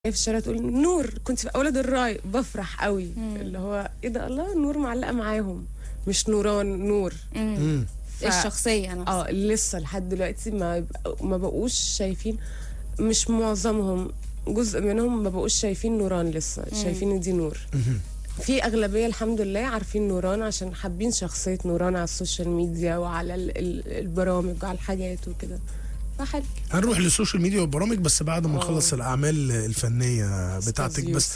في الشارع تقول نور كنت في اولاد الراي بفرح قوي مم. اللي هو ايه ده الله نور معلقه معاهم مش نوران نور مم. مم. ف- الشخصيه نفسها اه لسه لحد دلوقتي ما يبقى- ما بقوش شايفين مش معظمهم جزء منهم ما بقوش شايفين نوران لسه شايفين إن دي نور في اغلبيه الحمد لله عارفين نوران عشان حابين شخصيه نوران على السوشيال ميديا وعلى ال- ال- البرامج وعلى الحاجات وكده فحلو هنروح للسوشيال ميديا والبرامج بس بعد ما آه. نخلص الاعمال الفنيه بتاعتك أستاذ بس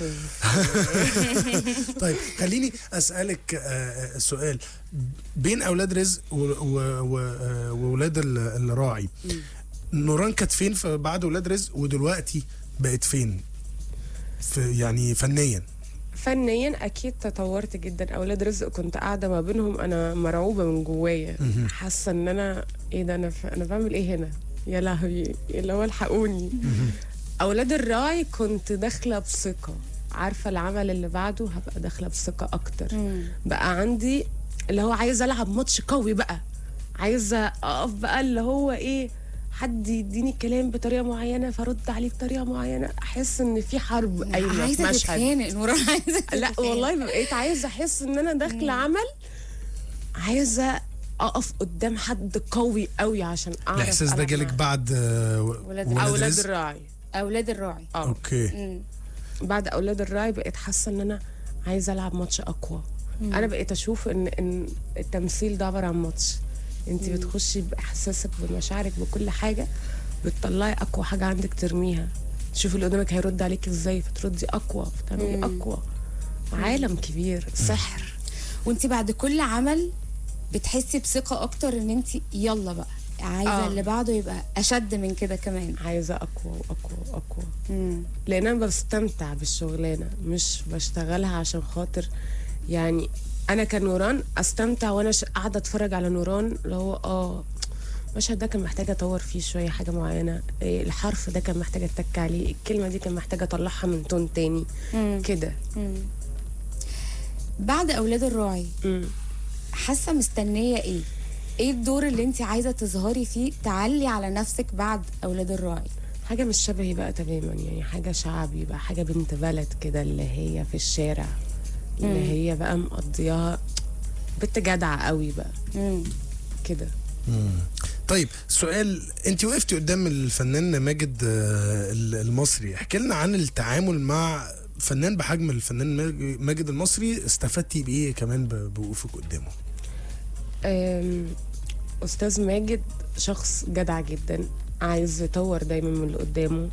يوسف. طيب خليني اسالك آه، آه، سؤال بين اولاد رزق و- و- و- آه، وولاد ال- الراعي نوران كانت فين في بعد ولاد رزق ودلوقتي بقت فين في يعني فنيا فنيا اكيد تطورت جدا اولاد رزق كنت قاعده ما بينهم انا مرعوبه من جوايا حاسه ان انا ايه ده انا ف... انا بعمل ايه هنا يا لهوي اللي هو الحقوني اولاد الراعي كنت داخله بثقه عارفه العمل اللي بعده هبقى داخله بثقه اكتر مم. بقى عندي اللي هو عايزه العب ماتش قوي بقى عايزه اقف بقى اللي هو ايه حد يديني الكلام بطريقه معينه فرد عليه بطريقه معينه احس ان في حرب قايمه في عايزه مشهد تتخانق نوران عايزه لا تتخانق. والله بقيت عايزه احس ان انا داخله عمل عايزه اقف قدام حد قوي قوي عشان اعرف الاحساس ده ألعب جالك معاه. بعد آه، ولاد- ولاد اولاد رزق الراعي اولاد الراعي اه اوكي مم. بعد اولاد الراعي بقيت حاسه ان انا عايزه العب ماتش اقوى انا بقيت اشوف ان ان التمثيل ده عباره عن ماتش انت بتخشي باحساسك بمشاعرك بكل حاجه بتطلعي اقوى حاجه عندك ترميها تشوفي اللي قدامك هيرد عليك ازاي فتردي اقوى فتعملي اقوى عالم كبير سحر وانت بعد كل عمل بتحسي بثقه اكتر ان انت يلا بقى عايزه آه. اللي بعده يبقى اشد من كده كمان عايزه اقوى واقوى واقوى مم. لان انا بستمتع بالشغلانه مش بشتغلها عشان خاطر يعني انا كنوران استمتع وانا ش- قاعده اتفرج على نوران اللي هو اه المشهد ده كان محتاج اطور فيه شويه حاجه معينه إيه الحرف ده كان محتاج اتك عليه الكلمه دي كان محتاج اطلعها من تون تاني مم. كده مم. بعد اولاد الراعي مم. حاسه مستنيه ايه ايه الدور اللي انت عايزه تظهري فيه تعلي على نفسك بعد اولاد الراعي حاجه مش شبهي بقى تماما يعني حاجه شعبي بقى حاجه بنت بلد كده اللي هي في الشارع اللي هي بقى مقضياها بنت جدعه قوي بقى مم. كده مم. طيب سؤال انت وقفتي قدام الفنان ماجد آه، المصري احكي لنا عن التعامل مع فنان بحجم الفنان ماج- ماجد المصري استفدتي بايه كمان ب- بوقوفك قدامه أم، استاذ ماجد شخص جدع جدا عايز يطور دايما من اللي قدامه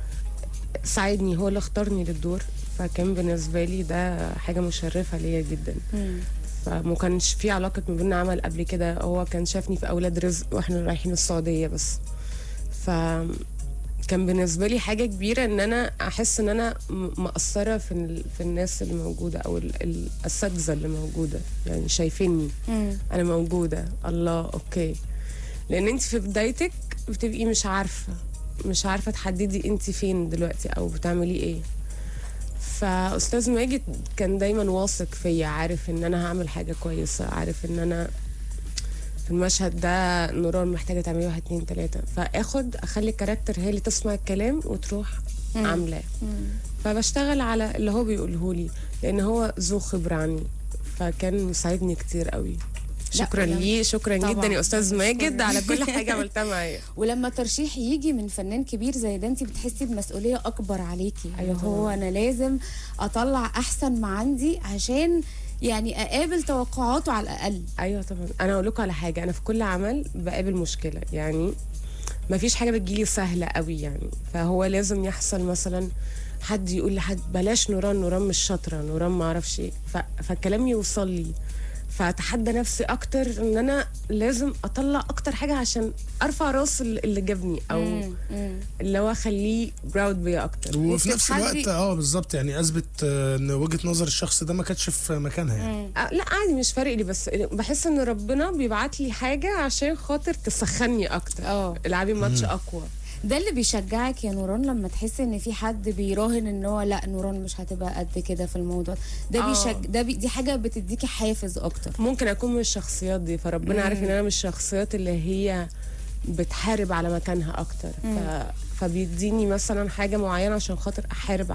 ساعدني هو اللي اختارني للدور فكان بالنسبه لي ده حاجه مشرفه ليا جدا مم. فما كانش في علاقه ما بيننا عمل قبل كده هو كان شافني في اولاد رزق واحنا رايحين السعوديه بس ف كان بالنسبه لي حاجه كبيره ان انا احس ان انا م- مقصره في ال- في الناس اللي موجوده او ال- ال- الاساتذه اللي موجوده يعني شايفيني مم. انا موجوده الله اوكي لان انت في بدايتك بتبقي مش عارفه مش عارفه تحددي انت فين دلوقتي او بتعملي ايه فاستاذ ماجد كان دايما واثق فيا عارف ان انا هعمل حاجه كويسه عارف ان انا في المشهد ده نوران محتاجه تعملي واحد اتنين تلاته فاخد اخلي الكاركتر هي اللي تسمع الكلام وتروح عاملاه مم. فبشتغل على اللي هو بيقوله لي لان هو ذو خبره عني فكان مساعدني كتير قوي لا، شكرا ولما- ليه شكرا طبعاً. جدا يا استاذ ماجد شكراً. على كل حاجه عملتها معايا ولما ترشيح يجي من فنان كبير زي ده انت بتحسي بمسؤوليه اكبر عليكي أيوة اللي هو طبعاً. انا لازم اطلع احسن ما عندي عشان يعني اقابل توقعاته على الاقل ايوه طبعا انا اقول لكم على حاجه انا في كل عمل بقابل مشكله يعني ما فيش حاجه بتجيلي سهله قوي يعني فهو لازم يحصل مثلا حد يقول لحد بلاش نوران نوران مش شاطره نوران ما اعرفش ايه ف- فالكلام يوصل لي فاتحدى نفسي اكتر ان انا لازم اطلع اكتر حاجه عشان ارفع راس ال- اللي جابني او مم. مم. اللي هو اخليه براود بيا اكتر وفي نفس وبتتحدي- الوقت اه بالظبط يعني اثبت آه، ان وجهه نظر الشخص ده ما كانتش في مكانها يعني مم. أه، لا عادي مش فارق لي بس بحس ان ربنا بيبعت لي حاجه عشان خاطر تسخني اكتر اه العبي ماتش اقوى ده اللي بيشجعك يا نوران لما تحسي ان في حد بيراهن ان هو لا نوران مش هتبقى قد كده في الموضوع ده آه. بيشج ده بي... دي حاجه بتديكي حافز اكتر ممكن اكون من الشخصيات دي فربنا عارف ان انا من الشخصيات اللي هي بتحارب على مكانها اكتر ف... فبيديني مثلا حاجه معينه عشان خاطر احارب